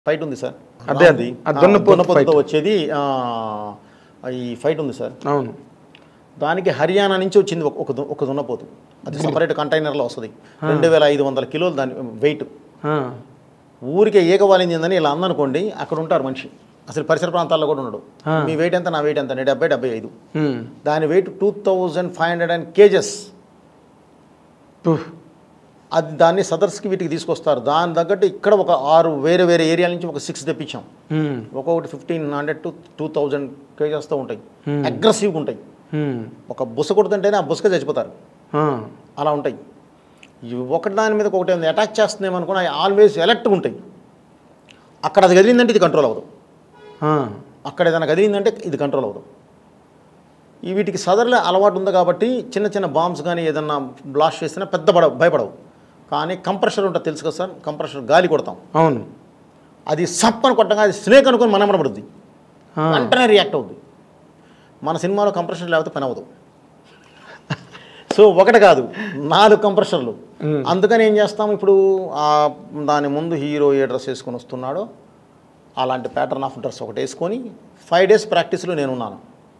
Fight ఉంది sir అదే అది. ఆ దున్నపోతు దున్నపోతుతో వచ్చేది ఆ, ఈ ఫైట్ ఉంది సార్ అవును దానికి హర్యానా నుంచి వచ్చింది ఒక- ఒక దు- ఒక దున్నపోతు అది సపరేట్ కంటైనర్లో వస్తుంది రెండు వేల ఐదు వందల కిలోలు దాని వెయిట్ ఆ, ఊరికే ఏకవాలింది అని ఇలా అందనుకోండి అక్కడ ఉంటారు మనిషి అసలు పరిసర ప్రాంతాల్లో కూడా ఉండడు ఆ. మీ వెయిట్ ఎంత నా వెయిట్ ఎంత నేను డెబ్బై డెబ్బై ఐదు ఉమ్. దాని weight two thousand five hundred and కేజెస్ ఉహ్. అది దాన్ని సదర్స్కి వీటికి తీసుకొస్తారు దాని తగ్గట్టు ఇక్కడ ఒక ఆరు వేరే వేరే ఏరియాల నుంచి ఒక సిక్స్ తెప్పించాం ఉమ్. ఒక్కొక్కటి fifteen hundred to two thousand కేజెస్తో ఉంటాయి Hmm. అగ్రెసివ్గా ఉంటాయి ఉమ్. ఒక ఒక బుస కొడుతుంటేనే ఆ బుసక చచ్చిపోతారు ఆ, అలా ఉంటాయి ఇవి ఒకటి దాని మీద ఒకటి ఏమైనా అటాక్ చేస్తుందేమో అనుకుని అవి ఆల్వేస్ ఎలర్ట్గా ఉంటాయి అక్కడ అది కదిలిందంటే ఇది కంట్రోల్ అవ్వదు ఆ, అక్కడ ఏదైనా కదిలిందంటే ఇది కంట్రోల్ అవ్వదు ఈ వీటికి సదర్లో అలవాటు ఉంది కాబట్టి చిన్న చిన్న బాంబ్స్ కానీ ఏదన్నా బ్లాస్ట్ చేసినా పెద్ద పడ భయపడవు కానీ కంప్రెషర్ ఉంటుంది తెలుసు కదా సార్ కంప్రెషర్ గాలి కొడతాం అవును అది సప్ అని కొట్టగా అది స్నేక్ అనుకొని మనమడబడుద్ది ఆ, వెంటనే రియాక్ట్ అవుద్ది మన సినిమాలో కంప్రెషర్ లేకపోతే పని అవ్వదు సో ఒకటి కాదు నాలుగు కంప్రెషర్లు మ్మ్. అందుకని ఏం చేస్తాం ఇప్పుడు ఆ దాని ముందు హీరో ఏ డ్రెస్ వేసుకొని వస్తున్నాడో అలాంటి ప్యాటర్న్ ఆఫ్ డ్రెస్ ఒకటి వేసుకొని ఫైవ్ డేస్ ప్రాక్టీస్లో నేను ఉన్నాను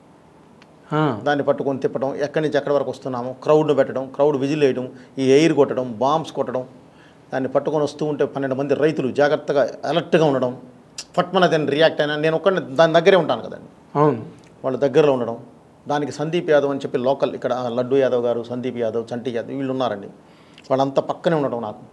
ఆ, దాన్ని పట్టుకొని తిప్పడం ఎక్కడి నుంచి ఎక్కడి వరకు వస్తున్నాము క్రౌడ్ను పెట్టడం క్రౌడ్ విజిల్ వేయడం ఈ ఎయిర్ కొట్టడం బాంబ్స్ కొట్టడం దాన్ని పట్టుకొని వస్తూ ఉంటే పన్నెండు మంది రైతులు జాగ్రత్తగా అలర్ట్గా ఉండడం ఫట్మన దాన్ని రియాక్ట్ అయినా నేను ఒక్కడిని దాని దగ్గరే ఉంటాను కదండి అవును వాళ్ళ దగ్గరలో ఉండడం దానికి సందీప్ యాదవ్ అని చెప్పి లోకల్ ఇక్కడ లడ్డు యాదవ్ గారు సందీప్ యాదవ్ చంటి యాదవ్ వీళ్ళు ఉన్నారండి వాళ్ళంతా పక్కనే ఉండడం నాకు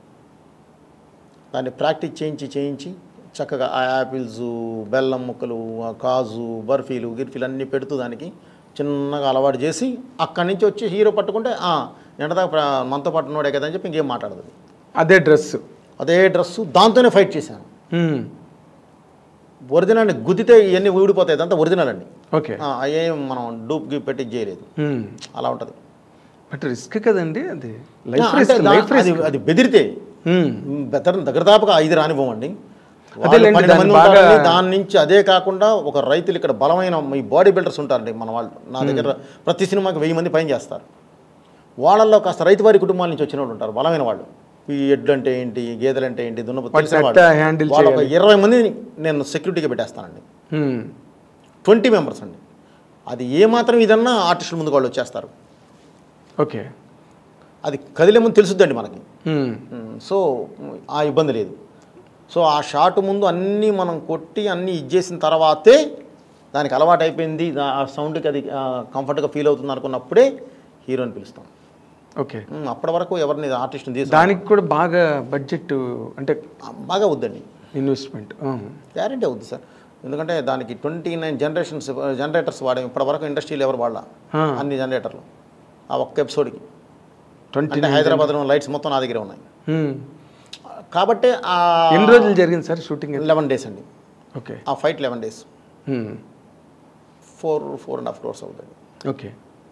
దాన్ని ప్రాక్టీస్ చేయించి చేయించి చక్కగా ఆ యాపిల్స్ బెల్లం ముక్కలు ఆ కాజు బర్ఫీలు గిర్ఫీలు అన్నీ పెడుతూ దానికి చిన్నగా అలవాటు చేసి అక్కడి నుంచి వచ్చి హీరో పట్టుకుంటే "ఆ, ఎండదాకా ప్ర- మనతో పాటు ఉన్నాడే కదా అని చెప్పి ఇంకేం మాట్లాడదు అదే డ్రెస్ అదే డ్రెస్సు దాంతోనే ఫైట్ చేశాను ఉమ్. ఒరిజినల్ని గుద్దితే ఇవన్నీ ఊడిపోతాయి అదంతా ఒరిజినల్ అండి ఓకే అయ్యేం మనం డూప్కి పెట్టి చేయలేదు ఉమ్. అలా ఉంటుంది బట్ రిస్క్ కదండి అది లైఫ్ అంటే రిస్క్ దా- లైఫ్ అది రిస్క్ అది బెదిరితే ఉమ్. దగ్గర దగ్గర దాపుగా ఐదు రానివ్వమండి వాళ్ళు అదేలేండి, పన్నెండు దాన్ని మంది బాగా- ఉంటారండి. దాని నుంచి అదే కాకుండా ఒక రైతులు ఇక్కడ బలమైన ఈ బాడీ బిల్డర్స్ ఉంటారండి మన వాళ్ళు నా దగ్గర ప్రతి సినిమాకి వెయ్యి మంది పైన చేస్తారు వాళ్ళల్లో కాస్త రైతు వారి కుటుంబాల నుంచి వచ్చిన వాళ్ళు ఉంటారు బలమైన వాళ్ళు ఈ ఎడ్లు అంటే ఏంటి గేదెలు అంటే ఏంటి దున్నపోతు వాటిని తెలిసిన ఎట్టా వాళ్ళు. handle వాళ్ళు ఒక చేయాలి? ఇరవై మందిని నేను సెక్యూరిటీగా పెట్టేస్తానండి ఉమ్. ట్వంటీ మెంబర్స్ అండి అది ఏమాత్రం ఇదన్నా ఆర్టిస్టుల ముందు వాళ్ళు వచ్చేస్తారు ఓకే అది కదిలే ముందు తెలుసుద్దండి మనకి ఉమ్. మ్, సో ఆ ఇబ్బంది లేదు సో ఆ షాట్ ముందు అన్నీ మనం కొట్టి అన్నీ ఇచ్చేసిన తర్వాతే దానికి అలవాటు అయిపోయింది దా- ఆ సౌండ్కి అది కంఫర్ట్గా ఫీల్ అవుతుంది అనుకున్నప్పుడే హీరోని పిలుస్తాం ఓకే మ్, అప్పటి వరకు ఎవరిని ఆర్టిస్ట్ని తీసి దానికి కూడా బాగా బడ్జెట్ అంటే బాగా వద్దండి ఇన్వెస్ట్మెంట్ గ్యారంటీ అవుద్ది సార్ ఎందుకంటే దానికి ట్వంటీ నైన్ జనరేషన్స్ జనరేటర్స్ వాడాం ఇప్పటి వరకు ఇండస్ట్రీలో ఎవరు వాడాల అన్ని జనరేటర్లు ఆ ఒక్క ఎపిసోడ్కి ట్వంటీ అంటే హైదరాబాద్లో లైట్స్ మొత్తం నా దగ్గరే ఉన్నాయి కాబట్టి ఆ ఎన్ని రోజులు జరిగింది సార్ షూటింగ్ లెవెన్ డేస్ అండి ఓకే ఆ fight eleven days four four and half crores అవుతుంది ఓకే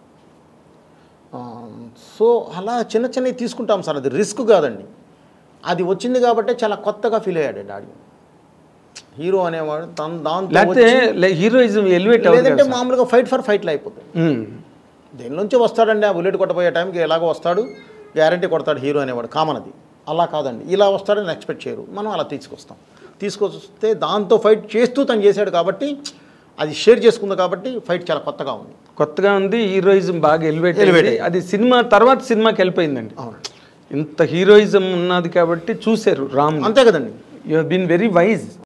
సో అలా చిన్న చిన్నవి తీసుకుంటాం సార్ అది రిస్క్ కాదండి అది వచ్చింది కాబట్టి చాలా కొత్తగా ఫీల్ అయ్యాడు ఆడి హీరో అనేవాడు తన దాంతో లేకపోతే వచ్చి- హీరోయిజం ఎలివేట్ లేదంటే అవ్వదు మామూలుగా ఫైట్ ఫర్ ఫైట్లు అయిపోతుంది దేనిలోంచి వస్తాడండి ఆ బుల్లెట్ కొట్టబోయే టైంకి ఎలాగో వస్తాడు గ్యారంటీ కొడతాడు హీరో అనేవాడు కామన్ అది అలా కాదండి ఇలా వస్తాడని ఎక్స్పెక్ట్ చేయరు మనం అలా తీసుకొస్తాం తీసుకొస్తే దాంతో ఫైట్ చేస్తూ తను చేశాడు కాబట్టి అది షేర్ చేసుకుంది కాబట్టి ఫైట్ చాలా కొత్తగా ఉంది కొత్తగా ఉంది హీరోయిజం బాగా ఎలివేట్ Elevate అయింది అది సినిమా తర్వాత సినిమాకి వెళ్ళిపోయిందండి అవును ఇంత హీరోయిజం ఉన్నది కాబట్టి చూశారు రామ్ అంతే కదండి యు బీన్ వెరీ వైజ్